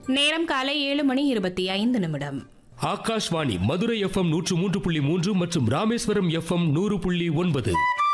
நேரம் காலை ஏழு மணி இருபத்தி ஐந்து நிமிடம் ஆகாஷ்வாணி மதுரை எஃப்எம் நூற்று மூன்று புள்ளி மூன்று மற்றும் ராமேஸ்வரம் எஃப்எம் நூறு புள்ளி ஒன்பது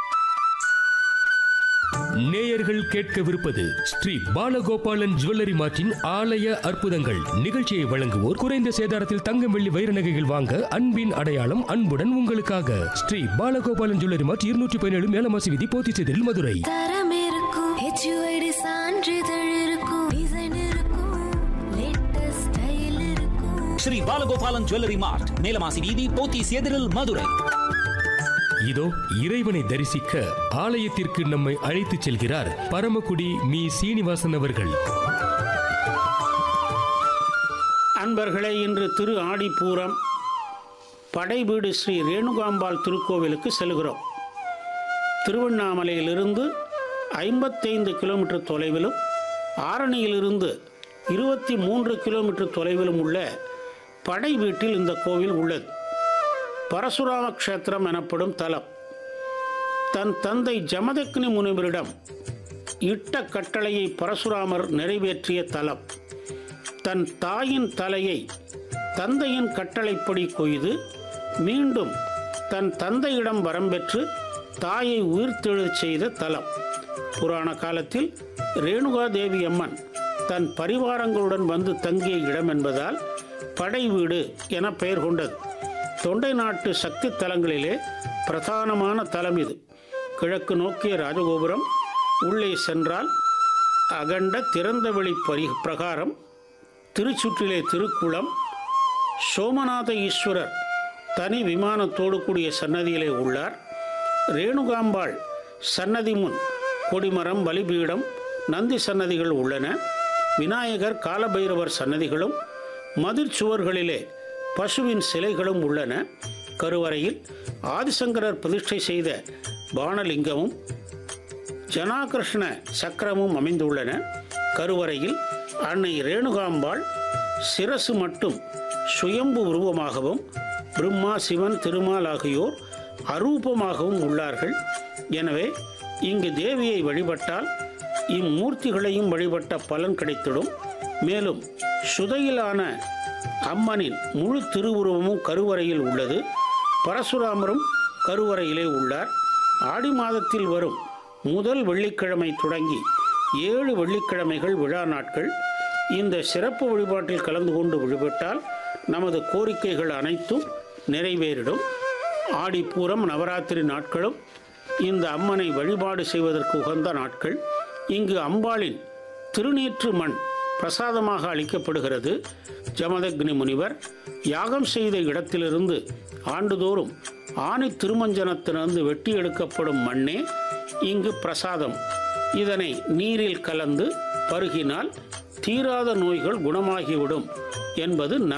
நேயர்கள் கேட்கவிருப்பது ஸ்ரீ பாலகோபாலன் ஜுவல்லரி மார்ட்டின் ஆலய அற்புதங்கள் நிகழ்ச்சியை வழங்குவோர் குறைந்த சேதாரத்தில் தங்கம் வெள்ளி வைர நகைகள் வாங்க அன்பின் அடையாளம் அன்புடன் உங்களுக்காக ஸ்ரீ பாலகோபாலன் ஜுவல்லரி மார்ட் இருநூற்றி பதினேழு மேலமாசி விதி போத்திச்செதில் மதுரை தரம் இருக்கும் ஹெச்யூஐடி சான்றிதழ் இருக்கும் டிசைன் இருக்கும் லேட்டஸ்ட் ஸ்டைல் இருக்கும் ஸ்ரீ பாலகோபாலன் ஜுவல்லரி மார்ட் மேலமாசி வீதி போத்தீஸ் எதிரில் மதுரை இதோ இறைவனை தரிசிக்க ஆலயத்திற்கு நம்மை அழைத்துச் செல்கிறார் பரமக்குடி மீ சீனிவாசன் அவர்கள் அன்பர்களே இன்று திரு ஆடிப்பூரம் படைவீடு ஸ்ரீ ரேணுகாம்பாள் திருக்கோவிலுக்கு செல்கிறோம் திருவண்ணாமலையிலிருந்து ஐம்பத்தைந்து கிலோமீட்டர் தொலைவிலும் ஆரணியிலிருந்து இருபத்தி மூன்று கிலோமீட்டர் தொலைவிலும் உள்ள படை வீட்டில் இந்த கோவில் உள்ளது பரசுராம க்ஷேத்திரம் எனப்படும் தலம் தன் தந்தை ஜமதக்னி முனிவரிடம் இட்ட கட்டளையை பரசுராமர் நிறைவேற்றிய தலம் தன் தாயின் தலையை தந்தையின் கட்டளைப்படி கொய்து மீண்டும் தன் தந்தையிடம் வரம் பெற்று தாயை உயிர்த்தெழச் செய்த தலம் புராண காலத்தில் ரேணுகாதேவி அம்மன் தன் பரிவாரங்களுடன் வந்து தங்கிய இடம் என்பதால் படை வீடு என பெயர் கொண்டது தொண்டை நாட்டு சக்தி தலங்களிலே பிரதானமான தலம் இது கிழக்கு நோக்கிய ராஜகோபுரம் உள்ளே சென்றால் அகண்ட திறந்தவெளி பரி பிரகாரம் திருச்சுற்றிலே திருக்குளம் சோமநாத ஈஸ்வரர் தனி விமானத்தோடு கூடிய சன்னதியிலே உள்ளார் ரேணுகாம்பாள் சன்னதி முன் கொடிமரம் பலிபீடம் நந்தி சன்னதிகள் உள்ளன விநாயகர் காலபைரவர் சன்னதிகளும் மதிர் சுவர்களிலே பசுவின் சிலைகளும் உள்ளன கருவறையில் ஆதிசங்கரர் பிரதிஷ்டை செய்த பானலிங்கமும் ஜனாகிருஷ்ண சக்கரமும் அமைந்துள்ளன கருவறையில் அன்னை ரேணுகாம்பாள் சிரசு மட்டும் சுயம்பு உருவமாகவும் பிரம்மா சிவன் திருமால் ஆகியோர் அரூபமாகவும் உள்ளார்கள் எனவே இங்கு தேவியை வழிபட்டால் இம்மூர்த்திகளையும் வழிபட்ட பலன் கிடைத்திடும் மேலும் சுதையிலான அம்மனின் முழு திருவுருவமும் கருவறையில் உள்ளது பரசுராமரும் கருவறையிலே உள்ளார் ஆடி மாதத்தில் வரும் முதல் வெள்ளிக்கிழமை தொடங்கி ஏழு வெள்ளிக்கிழமைகள் விழா நாட்கள் இந்த சிறப்பு வழிபாட்டில் கலந்து கொண்டு வழிபட்டால் நமது கோரிக்கைகள் அனைத்தும் நிறைவேறிடும் ஆடிப்பூரம் நவராத்திரி நாட்களும் இந்த அம்மனை வழிபாடு செய்வதற்கு உகந்த நாட்கள் இங்கு அம்பாளின் திருநீற்று மண் பிரசாதமாக அளிக்கப்படுகிறது ஜமதக்னி முனிவர் யாகம் செய்த இடத்திலிருந்து ஆண்டுதோறும் ஆணி திருமஞ்சனத்திலிருந்து வெட்டி எடுக்கப்படும் மண்ணே இங்கு பிரசாதம் இதனை நீரில் கலந்து பருகினால் தீராத நோய்கள் குணமாகிவிடும் என்பது நம்